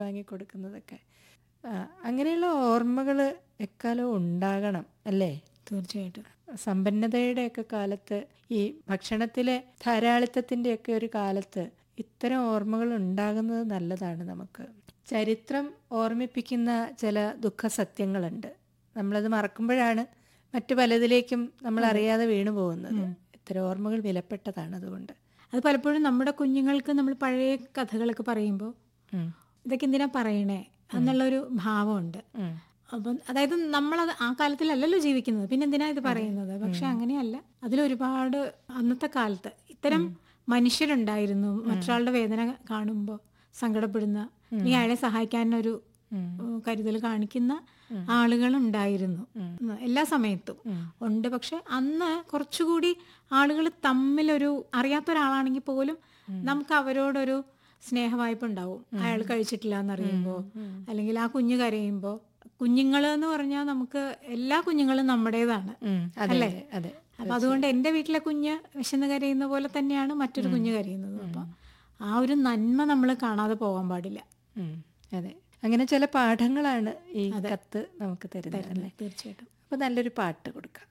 വാങ്ങിക്കൊടുക്കുന്നതൊക്കെ ആ, അങ്ങനെയുള്ള ഓർമ്മകൾ എക്കാലവും ഉണ്ടാകണം അല്ലേ തീർച്ചയായിട്ടും സമ്പന്നതയുടെയൊക്കെ കാലത്ത് ഈ ഭക്ഷണത്തിലെ ധാരാളിത്തത്തിൻ്റെയൊക്കെ ഒരു കാലത്ത് ഇത്തരം ഓർമ്മകൾ ഉണ്ടാകുന്നത് നല്ലതാണ് നമുക്ക് ചരിത്രം ഓർമ്മിപ്പിക്കുന്ന ചില ദുഃഖ സത്യങ്ങളുണ്ട് നമ്മളത് മറക്കുമ്പോഴാണ് മറ്റു പലതിലേക്കും നമ്മൾ അറിയാതെ വീണു പോകുന്നത് ഇത്തരം ഓർമ്മകൾ വിലപ്പെട്ടതാണ് അതുകൊണ്ട് അത് പലപ്പോഴും നമ്മുടെ കുഞ്ഞുങ്ങൾക്ക് നമ്മൾ പഴയ കഥകളൊക്കെ പറയുമ്പോൾ ഉം. ഇതൊക്കെ എന്തിനാ പറയണേ എന്നുള്ളൊരു ഭാവമുണ്ട് ഉം. അപ്പം അതായത് നമ്മൾ ആ കാലത്തിലല്ലല്ലോ ജീവിക്കുന്നത് പിന്നെ എന്തിനാ ഇത് പറയുന്നത് പക്ഷെ അങ്ങനെയല്ല അതിലൊരുപാട് അന്നത്തെ കാലത്ത് ഇത്തരം മനുഷ്യരുണ്ടായിരുന്നു മറ്റൊരാളുടെ വേദന കാണുമ്പോൾ സങ്കടപ്പെടുന്ന അല്ലെങ്കിൽ അയാളെ സഹായിക്കാനൊരു ഉം, കരുതൽ കാണിക്കുന്ന ആളുകളുണ്ടായിരുന്നു ഉം, എല്ലാ സമയത്തും ഉണ്ട് പക്ഷെ അന്ന് കുറച്ചുകൂടി ആളുകൾ തമ്മിലൊരു അറിയാത്ത ഒരാളാണെങ്കിൽ പോലും നമുക്ക് അവരോടൊരു സ്നേഹവായ്പ ഉണ്ടാവും അയാൾ കഴിച്ചിട്ടില്ല എന്നറിയുമ്പോൾ അല്ലെങ്കിൽ ആ കുഞ്ഞ് കരയുമ്പോൾ കുഞ്ഞുങ്ങൾ എന്ന് പറഞ്ഞാൽ നമുക്ക് എല്ലാ കുഞ്ഞുങ്ങളും നമ്മുടേതാണ് ഉം. അതെ അല്ലേ? അതെ, അതെ അപ്പൊ അതുകൊണ്ട് എൻ്റെ വീട്ടിലെ കുഞ്ഞ് വിശന്ന് കരയുന്ന പോലെ തന്നെയാണ് മറ്റൊരു കുഞ്ഞ് കരയുന്നത് അപ്പൊ ആ ഒരു നന്മ നമ്മൾ കാണാതെ പോകാൻ പാടില്ല ഉം. അതെ അങ്ങനെ ചില പാഠങ്ങളാണ് ഈ കത്ത് നമുക്ക് തരുന്നത് അല്ലേ തീർച്ചയായിട്ടും അപ്പൊ നല്ലൊരു പാട്ട് കൊടുക്കാം